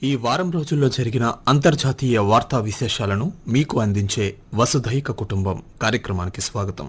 ఈ వారం రోజుల్లో జరిగిన అంతర్జాతీయ వార్తా విశేషాలను మీకు అందించే వసుధైక కుటుంబం కార్యక్రమానికి స్వాగతం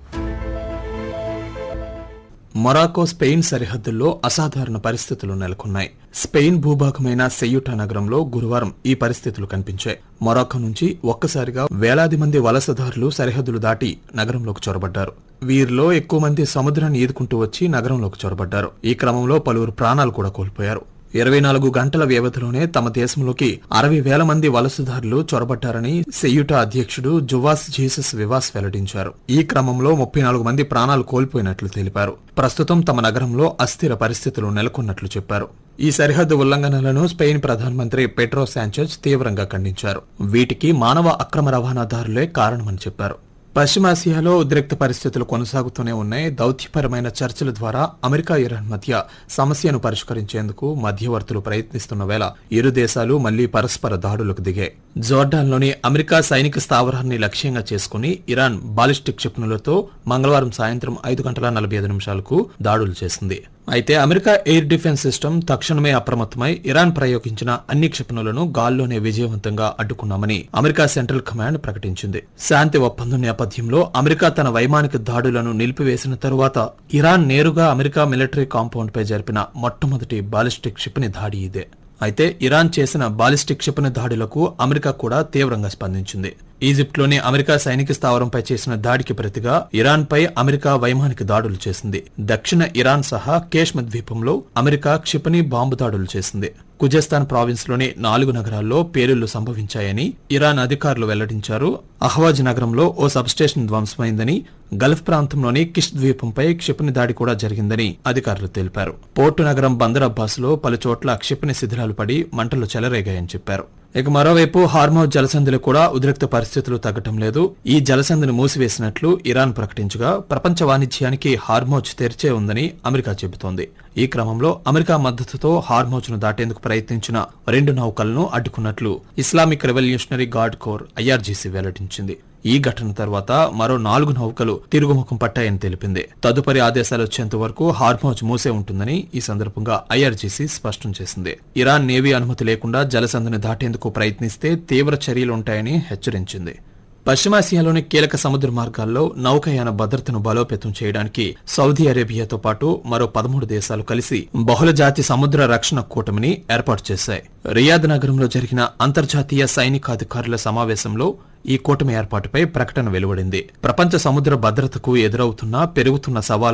మొరాకో స్పెయిన్ సరిహద్దుల్లో అసాధారణ పరిస్థితులు నెలకొన్నాయి స్పెయిన్ భూభాగమైన సెయ్యుటా నగరంలో గురువారం ఈ పరిస్థితులు కనిపించాయి మొరాకో నుంచి ఒక్కసారిగా వేలాది మంది వలసదారులు సరిహద్దులు దాటి నగరంలోకి చొరబడ్డారు వీరిలో ఎక్కువ మంది సముద్రాన్ని ఈదుకుంటూ వచ్చి నగరంలోకి చొరబడ్డారు ఈ క్రమంలో పలువురు ప్రాణాలు కూడా కోల్పోయారు ఇరవై నాలుగు గంటల వ్యవధిలోనే తమ దేశంలోకి అరవై వేల మంది వలసదారులు చొరబట్టారని సెయ్యుటా అధ్యక్షుడు జువాస్ జీసస్ వివాస్ వెల్లడించారు ఈ క్రమంలో ముప్పై నాలుగు మంది ప్రాణాలు కోల్పోయినట్లు తెలిపారు ప్రస్తుతం తమ నగరంలో అస్థిర పరిస్థితులు నెలకొన్నట్లు చెప్పారు ఈ సరిహద్దు ఉల్లంఘనలను స్పెయిన్ ప్రధానమంత్రి పెట్రో శాంచెజ్ తీవ్రంగా ఖండించారు వీటికి మానవ అక్రమ రవాణాదారులే కారణమని చెప్పారు పశ్చిమాసియాలో ఉద్రిక్త పరిస్థితులు కొనసాగుతూనే ఉన్నాయి దౌత్యపరమైన చర్చల ద్వారా అమెరికా ఇరాన్ మధ్య సమస్యను పరిష్కరించేందుకు మధ్యవర్తులు ప్రయత్నిస్తున్న వేళ ఇరు దేశాలు మళ్లీ పరస్పర దాడులకు దిగాయి జోర్డాన్లోని అమెరికా సైనిక స్థావరాన్ని లక్ష్యంగా చేసుకుని ఇరాన్ బాలిస్టిక్ క్షిపణులతో మంగళవారం సాయంత్రం ఐదు గంటల నలభై ఐదు నిమిషాలకు దాడులు చేసింది అయితే అమెరికా ఎయిర్ డిఫెన్స్ సిస్టమ్ తక్షణమే అప్రమత్తమై ఇరాన్ ప్రయోగించిన అన్ని క్షిపణులను గాల్లోనే విజయవంతంగా అడ్డుకున్నామని అమెరికా సెంట్రల్ కమాండ్ ప్రకటించింది శాంతి ఒప్పందం నేపథ్యంలో అమెరికా తన వైమానిక దాడులను నిలిపివేసిన తరువాత ఇరాన్ నేరుగా అమెరికా మిలిటరీ కాంపౌండ్ పై జరిపిన మొట్టమొదటి బాలిస్టిక్ క్షిపణి దాడి ఇదే అయితే ఇరాన్ చేసిన బాలిస్టిక్ క్షిపణి దాడులకు అమెరికా కూడా తీవ్రంగా స్పందించింది ఈజిప్ట్లోని అమెరికా సైనిక స్థావరంపై చేసిన దాడికి ప్రతిగా ఇరాన్ పై అమెరికా వైమానిక దాడులు చేసింది దక్షిణ ఇరాన్ సహా కేష్మ ద్వీపంలో అమెరికా క్షిపణి బాంబు దాడులు చేసింది కుజస్థాన్ ప్రావిన్స్ లోని నాలుగు నగరాల్లో పేలుళ్లు సంభవించాయని ఇరాన్ అధికారులు వెల్లడించారు అహ్వాజ్ నగరంలో ఓ సబ్స్టేషన్ ధ్వంసమైందని గల్ఫ్ ప్రాంతంలోని కిష్ ద్వీపంపై క్షిపణి దాడి కూడా జరిగిందని అధికారులు తెలిపారు పోర్టు నగరం బందర్ అబ్బాస్ లో పలు చోట్ల క్షిపణి శిథిలాలు పడి మంటలు చెలరేగాయని చెప్పారు ఇక మరోవైపు హార్మోజ్ జలసంధిలో కూడా ఉద్రిక్త పరిస్థితులు తగ్గటం లేదు ఈ జలసంధిని మూసివేసినట్లు ఇరాన్ ప్రకటించగా ప్రపంచ వాణిజ్యానికి హార్మోజ్ తెరిచే ఉందని అమెరికా చెబుతోంది ఈ క్రమంలో అమెరికా మద్దతుతో హార్మోజ్ ను దాటేందుకు ప్రయత్నించిన రెండు నౌకలను అడ్డుకున్నట్లు Islamic revolutionary guard corps IRGC వెల్లడించింది ఈ ఘటన తర్వాత మరో నాలుగు నౌకలు తిరుగుముఖం పట్టాయని తెలిపింది తదుపరి ఆదేశాలు వచ్చేంత వరకు హార్మోజ్ మూసే ఉంటుందని ఈ సందర్భంగా ఐఆర్జీసీ స్పష్టం చేసింది ఇరాన్ నేవీ అనుమతి లేకుండా జలసంధిని దాటేందుకు ప్రయత్నిస్తే తీవ్ర చర్యలుంటాయని హెచ్చరించింది పశ్చిమాసియాలోని కీలక సముద్ర మార్గాల్లో నౌకాయాన భద్రతను బలోపేతం చేయడానికి సౌదీ అరేబియాతో పాటు మరో పదమూడు దేశాలు కలిసి బహుళజాతి సముద్ర రక్షణ కూటమిని ఏర్పాటు చేశాయి రియాద్ నగరంలో జరిగిన అంతర్జాతీయ సైనికాధికారుల సమావేశంలో ఈ కూటమి ఏర్పాటుపై ప్రకటన వెలువడింది ప్రపంచ సముద్ర భద్రతకు ఎదురవుతున్న పెరుగుతున్న సవాళ్లను